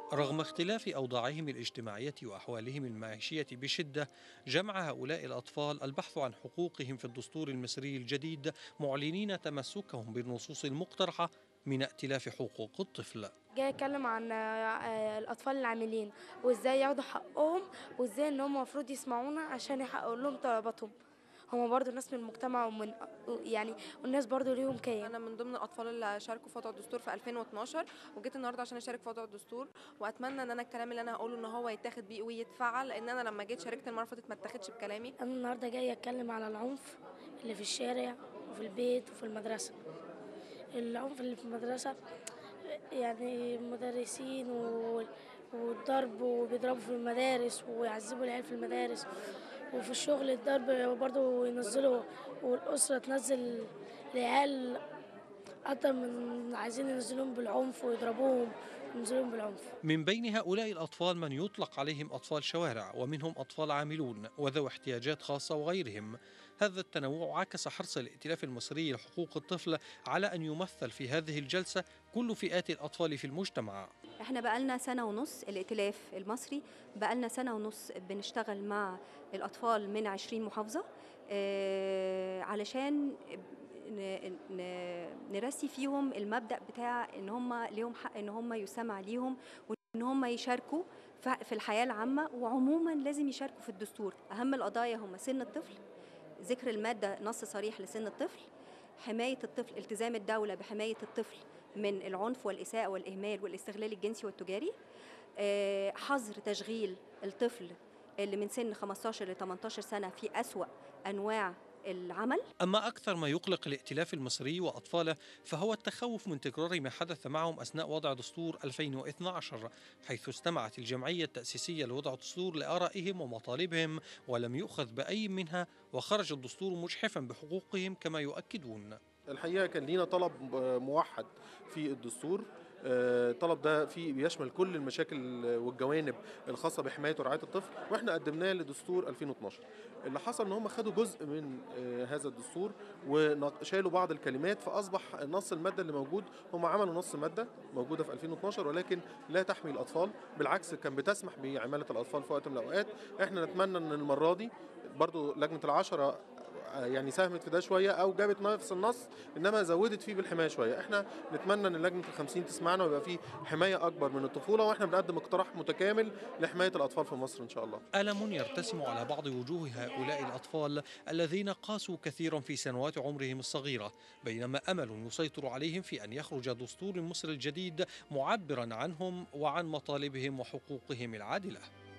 رغم اختلاف أوضاعهم الاجتماعية وأحوالهم المعيشية بشدة جمع هؤلاء الأطفال البحث عن حقوقهم في الدستور المصري الجديد معلنين تمسكهم بالنصوص المقترحة من ائتلاف حقوق الطفل جاي اتكلم عن آه، الاطفال العاملين وازاي ياخدوا حقهم وازاي ان هم المفروض يسمعونا عشان يحققوا لهم طلباتهم هما برضو ناس من المجتمع ومن يعني والناس برضو ليهم كيان انا من ضمن الاطفال اللي شاركوا في وضع الدستور في 2012 وجيت النهارده عشان اشارك في وضع الدستور واتمنى ان انا الكلام اللي انا هقوله ان هو يتاخد بيه ويتفعل لان انا لما جيت شاركت المره اللي فاتت ما اتاخدش بكلامي انا النهارده جاي اتكلم على العنف اللي في الشارع وفي البيت وفي المدرسه العنف اللي في المدرسه يعني مدرسين و- والضرب وبيضربوا في المدارس ويعذبوا العيال في المدارس وفي الشغل الضرب برضه ينزلوا والأسرة تنزل العيال أكتر من عايزين ينزلوهم بالعنف ويضربوهم وينزلوهم بالعنف من بين هؤلاء الأطفال من يطلق عليهم أطفال شوارع ومنهم أطفال عاملون وذوي احتياجات خاصة وغيرهم هذا التنوع عكس حرص الائتلاف المصري لحقوق الطفل على أن يمثل في هذه الجلسة كل فئات الأطفال في المجتمع احنا بقالنا سنة ونص الائتلاف المصري بقالنا سنة ونص بنشتغل مع الأطفال من 20 محافظة آه، علشان ن- ن- نرسي فيهم المبدأ بتاع ان هم ليهم حق ان هم يسمع ليهم وان هم يشاركوا ف- في الحياة العامة وعموما لازم يشاركوا في الدستور أهم القضايا هم سن الطفل ذكر المادة نص صريح لسن الطفل حماية الطفل التزام الدولة بحماية الطفل من العنف والإساءة والإهمال والاستغلال الجنسي والتجاري آه، حظر تشغيل الطفل اللي من سن 15 ل 18 سنة في أسوأ أنواع العمل أما أكثر ما يقلق الائتلاف المصري وأطفاله فهو التخوف من تكرار ما حدث معهم أثناء وضع دستور 2012 حيث استمعت الجمعية التأسيسية لوضع الدستور لآرائهم ومطالبهم ولم يؤخذ بأي منها وخرج الدستور مجحفا بحقوقهم كما يؤكدون الحقيقه كان لينا طلب آه، موحد في الدستور آه، الطلب ده فيه بيشمل كل المشاكل والجوانب الخاصه بحمايه ورعايه الطفل واحنا قدمناه لدستور 2012 اللي حصل ان هم خدوا جزء من آه، هذا الدستور وشالوا بعض الكلمات فاصبح نص الماده اللي موجود هم عملوا نص ماده موجوده في 2012 ولكن لا تحمي الاطفال بالعكس كان بتسمح بعماله الاطفال في وقت من الاوقات احنا نتمنى ان المره دي برضو لجنه العشره يعني ساهمت في ده شويه او جابت نفس النص انما زودت فيه بالحمايه شويه احنا نتمنى ان لجنه الخمسين تسمعنا ويبقى فيه حمايه اكبر من الطفوله واحنا بنقدم اقتراح متكامل لحمايه الاطفال في مصر ان شاء الله ألم يرتسم على بعض وجوه هؤلاء الأطفال الذين قاسوا كثيرا في سنوات عمرهم الصغيرة بينما أمل يسيطر عليهم في أن يخرج دستور مصر الجديد معبرا عنهم وعن مطالبهم وحقوقهم العادلة